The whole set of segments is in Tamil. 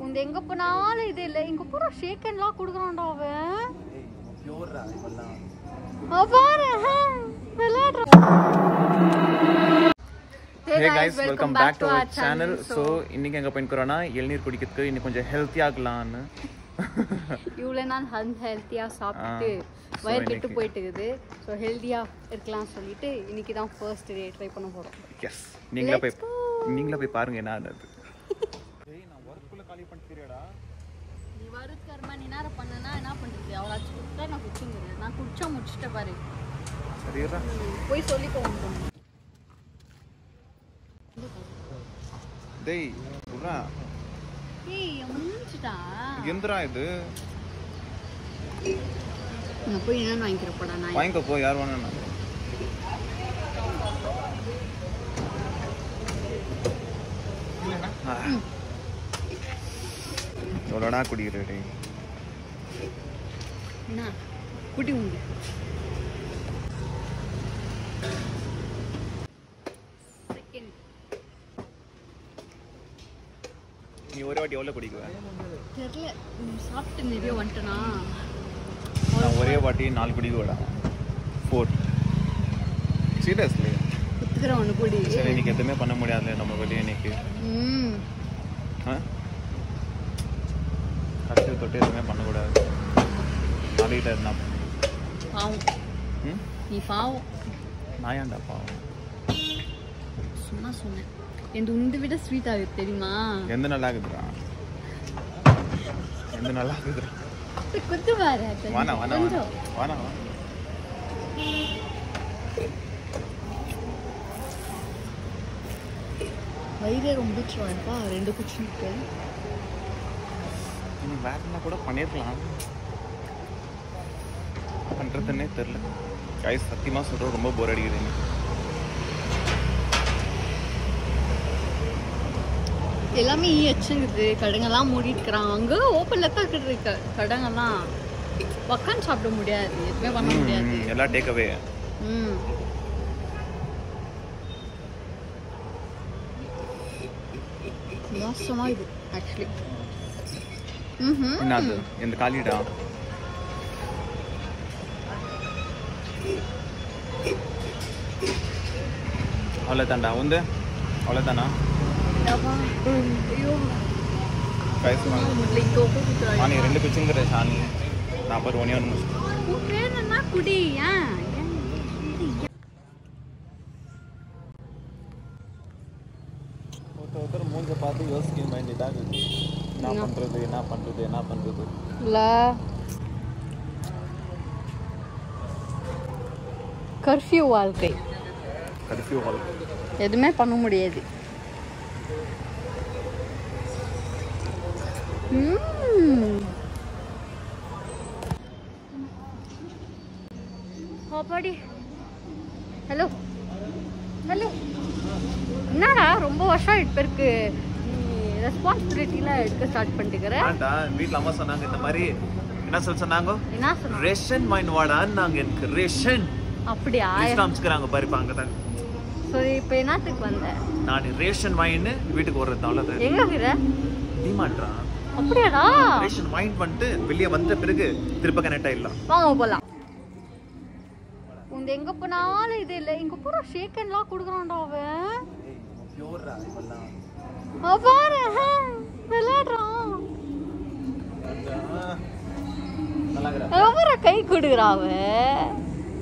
உந்த எங்க போனாலும் இது இல்ல இங்க பூரா ஷேக் எல்லாம் குடுக்குறான்டா அவன் பியூர்ரா இவெல்லாம் அவ பாரு விளையாடுறான் hey guys welcome back to our channel so இன்னைக்கு எங்கே போயிருக்கிறோன்னா இளநீர் குடிக்கிறதுக்கு இன்னும் கொஞ்சம் ஹெல்த்தியாகலான்னு இவ்வளோ நாள் ஹன் ஹெல்த்தியாக சாப்பிட்டு so வயிறு கெட்டு இன்னைக்கு- போயிட்டு இருக்குது ஸோ ஹெல்த்தியாக இருக்கலாம் சொல்லிட்டு இன்னைக்கு தான் ஃபர்ஸ்ட் டே ட்ரை பண்ண போகிறோம் எஸ் நீங்களே போய் Let's go. நீங்களே போய் பாருங்க என்ன ஆனது நான் ஒர்க்குள்ள காலி பண்ணிக்கிறேடா நீ வருக்கர்மா நீ நேரம் பண்ணனா என்ன பண்ணுறது அவ்வளோச்சும் கொடுத்தா நான் குடிச்சுங்கிறேன் நான் குடிச்சா முடிச்சிட்டேன் பாரு சரியா போய் சொல்லிக்கோ டேய் சொல்றா ஏய் முடிஞ்சுட்டா எந்திரா இது நான் போய் என்னன்னு வாங்கிக்கிறப்படா நான் வாங்கிக்கோ போ யார் வேணும் எவ்வளோடா குடிக்கிற டேய் என்ன குட்டி உண்டு செகண்ட் நீ ஒரு வாட்டி எவ்வளோ குடிக்குவ தெரியல ம், சாப்பிட்டு நிறைய வந்துட்டனா நான் ஒரே வாட்டி நாலு குடிக்குவேடா ஃபோர் சீரியஸ்லி குத்துக்கிறேன் ஒன்று குடி சரி இன்னைக்கு எதுவுமே பண்ண முடியாதுல்ல நம்ம வெளியே இன்னைக்கு ம் ஆ கடைசி தொட்டு எதுவுமே பண்ணக்கூடாது நாளைக்கிட்ட இருந்தா பாவம் ம் நீ பாவம் நான் ஏன்டா பாவம் சும்மா சொன்னேன் எந்த உண்டு விட ஸ்வீட் ஆகுது தெரியுமா எந்த நல்லா இருக்குதுடா எந்த நல்லா இருக்குதுடா குத்து பாரு வானா வானா வானா கொஞ்சம் வானா வா வயிறே ரொம்ப வச்சுருவாப்பா ரெண்டு குச்சிருக்கு நீ வேற என்ன கூட பண்ணிருக்கலாம் பண்றதுன்னே தெரில கை சத்தியமா சொல்ற ரொம்ப போர் அடிக்குது எனக்கு. எல்லாமே ஈ வச்சுங்குது கடைங்கெல்லாம் மூடிட்டு இருக்கிறாங்க அங்கே ஓப்பனில் தான் இருக்குது க கடைங்கெல்லாம் உக்காந்து சாப்பிட முடியாது எதுவுமே பண்ண ம், முடியாது ம், எல்லாம் டேக்அவே ம் மோசமாக இது ஆக்சுவலி ம் என்னது இந்த காலிடா அவ்வளோதான்டா வந்து அவ்வளோதானா ஐயோ கைஸ் முடியல இங்கே ஒப்பு குத்துறாங்க நான் ரெண்டு பிச்சுங்கிற சாணி நான் பாரு ஒன்னே ஒன்று உன் பேர் என்ன குடி ஏன் ஏன் குடி? ஒருத்தர் ஒருத்தர் மூஞ்ச பார்த்து யோசிக்க வேண்டியதாக என்ன பண்ணுறது என்ன பண்ணுறது என்ன பண்ணுறது இல்ல கர்ஃப்யூ வாழ்க்கை கர்ஃப்யூ ஹால் எதுவுமே பண்ண முடியாது ம்ம். அப்பாடி ஹலோ ஹலோ என்னடா ரொம்ப வருஷம் ஆயிட்டு இருக்கு நீ ரெஸ்பான்சிபிலிட்டிலாம் எடுக்க ஸ்டார்ட் பண்ணிட்டுக்கிற ஆண்டா வீட்டில் அம்மா சொன்னாங்க இந்த மாதிரி என்ன சொல்ல சொன்னாங்க என்ன சொன்ன ரேஷன் வாங்கி வாடான்னாங்க எனக்கு ரேஷன் அப்படியா காமிச்சுக்கிறாங்க பாருப்பா அங்கே தான் சரி இப்போ என்னத்துக்கு வந்த நான் ரேஷன் வாங்கின்னு வீட்டுக்கு வர்றது அவ்வளோதான் எங்க இருக்கிற டிமாட்ரா அப்படியாடா ரேஷன் வாங்கிட்டு வந்துட்டு வெளியே வந்த பிறகு திருப்ப கனெக்ட் ஆயிடலாம் வாங்க போலாம் உந்த எங்க போனாலும் இது இல்ல இங்க பூரா ஷேக்கன்லாம் குடுக்குறான்டா அவன் அவ பாரு விளையாடுறான் எவ்வளோ கை கொடுக்குறா அவன்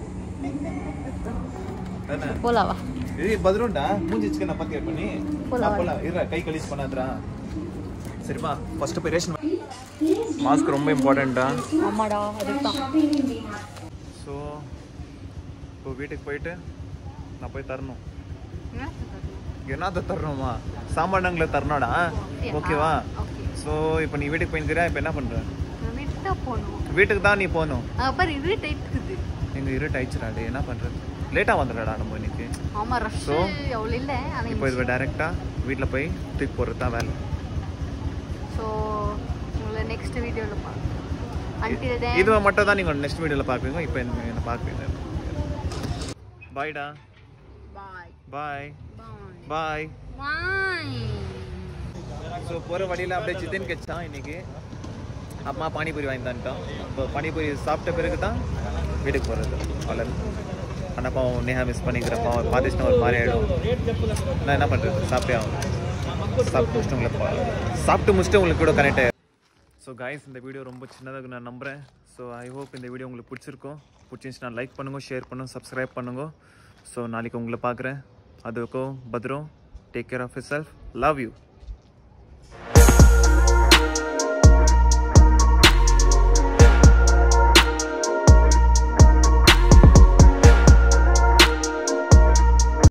போலாம் வா ஏய் பதிலுண்டா மூஞ்சி வச்சுக்க நான் பக்கே பண்ணி போலாம், நான் போலாம் இரு கை கழிச்சு பண்ணாதடா சரிப்பா ஃபர்ஸ்ட் போய் ரேஷன் மாஸ்க் ரொம்ப இம்பார்ட்டண்டா ஆமாடா அதுதான் ஸோ இப்போ வீட்டுக்கு போயிட்டு நான் போய் தரணும் என்னத்த தரணுமா சாமானங்களை தரணும்டா ஓகேவா ஓகே ஸோ இப்போ நீ வீட்டுக்கு போயிருக்கிறியா இப்போ என்ன பண்ற நான் வீட்டுக்கு தான் போகணும் வீட்டுக்கு தான் நீ போகணும் அப்புறம் இது டைட் இருக்குது எங்க இருட்டு ஆயிடுச்சுடா டே என்ன பண்றது லேட்டாக வந்துடுறடா நம்ம இன்னைக்கு ஆமா ரஷ் So, அவ்வளோ இல்லை இப்போ இது டேரெக்டாக வீட்டில் போய் தூக்கி போடுறது தான் வேலை ஸோ உங்களை நெக்ஸ்ட் வீடியோவில் பார்க்கலாம் அன்டில் இது மட்டும் தான் நீங்கள் நெக்ஸ்ட் வீடியோவில் பார்க்குவீங்க இப்போ என்ன பார்க்குவீங்க பாய்டா பாய் பாய் பாய் பாய் பாய் ஸோ போகிற வழியில் அப்படியே ஜிதின் கெச்சான் இன்னைக்கு அம்மா பானிபூரி வாங்கி தந்துட்டோம் இப்போ பானிபூரி சாப்பிட்ட பிறகு தான் வீட்டுக்கு போகிறது அவ்வளோ ஆனால் பாவம் நேஹா மிஸ் பண்ணிக்கிறேன் பாவம் பார்த்துச்சுன்னா ஒரு மாதிரி ஆகிடும் நான் என்ன பண்ணுறது சாப்பிட்டே ஆகும் சாப்பிட்டு முடிச்சுட்டு உங்களுக்கு பா- சாப்பிட்டு முடிச்சுட்டு உங்களுக்கு கூட கனெக்ட் ஆகிடும் ஸோ காய்ஸ் இந்த வீடியோ ரொம்ப சின்னதாக நான் நம்புகிறேன் ஸோ ஐ ஹோப் இந்த வீடியோ உங்களுக்கு பிடிச்சிருக்கும் பிடிச்சிருந்துச்சுன்னா லைக் பண்ணுங்க ஷேர் பண்ணுங்க சப்ஸ்கிரைப் பண்ணுங்க ஸோ நாளைக்கு உங்களை பார்க்குறேன் அதுக்கும் பத்ரம் take care of yourself love you